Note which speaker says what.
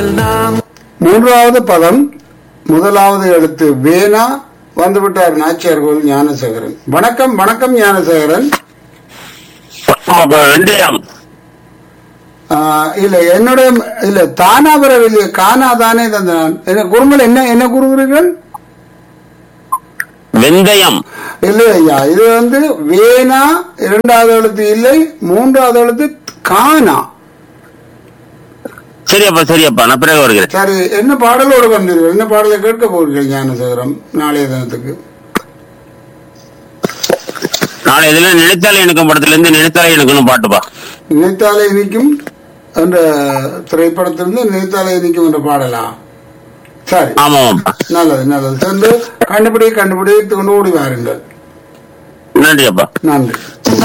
Speaker 1: பூமியில் நாம்
Speaker 2: மூன்றாவது பதம் முதலாவது எழுத்து வேணா வந்துவிட்டார் நாச்சியார் கோவில் ஞானசேகரன் வணக்கம் வணக்கம் ஞானசேகரன்
Speaker 3: வெந்தயம்
Speaker 2: ஆஹ், இல்ல என்னுடைய இல்ல தானா வரவில்லை காணா தானே தந்தான் என்ன குருங்கள் என்ன என்ன கூறுகிறீர்கள்
Speaker 3: வெந்தயம்
Speaker 2: இல்லை ஐயா இது வந்து வேணா இரண்டாவது எழுத்து இல்லை மூன்றாவது எழுத்து காணா
Speaker 3: சரியப்பா சரியப்பா நான் பிறகு வருகிறேன்
Speaker 2: சரி என்ன பாடலோடு வந்தீர்கள் என்ன பாடலை கேட்க போகிறீர்கள் ஞானசேகரம் நாளைய தினத்துக்கு
Speaker 3: நாளை இதுல நினைத்தாலே எனக்கும் படத்துல இருந்து நினைத்தாலே எனக்குன்னு பாட்டுப்பா
Speaker 2: நினைத்தாலே இனிக்கும் என்ற திரைப்படத்திலிருந்து நினைத்தாலே இனிக்கும் என்ற பாடலா சரி
Speaker 3: ஆமாப்பா
Speaker 2: நல்லது நல்லது சென்று கண்டுபிடி கண்டுபிடித்து கொண்டு ஓடி வாருங்கள்
Speaker 3: நன்றி அப்பா
Speaker 2: நன்றி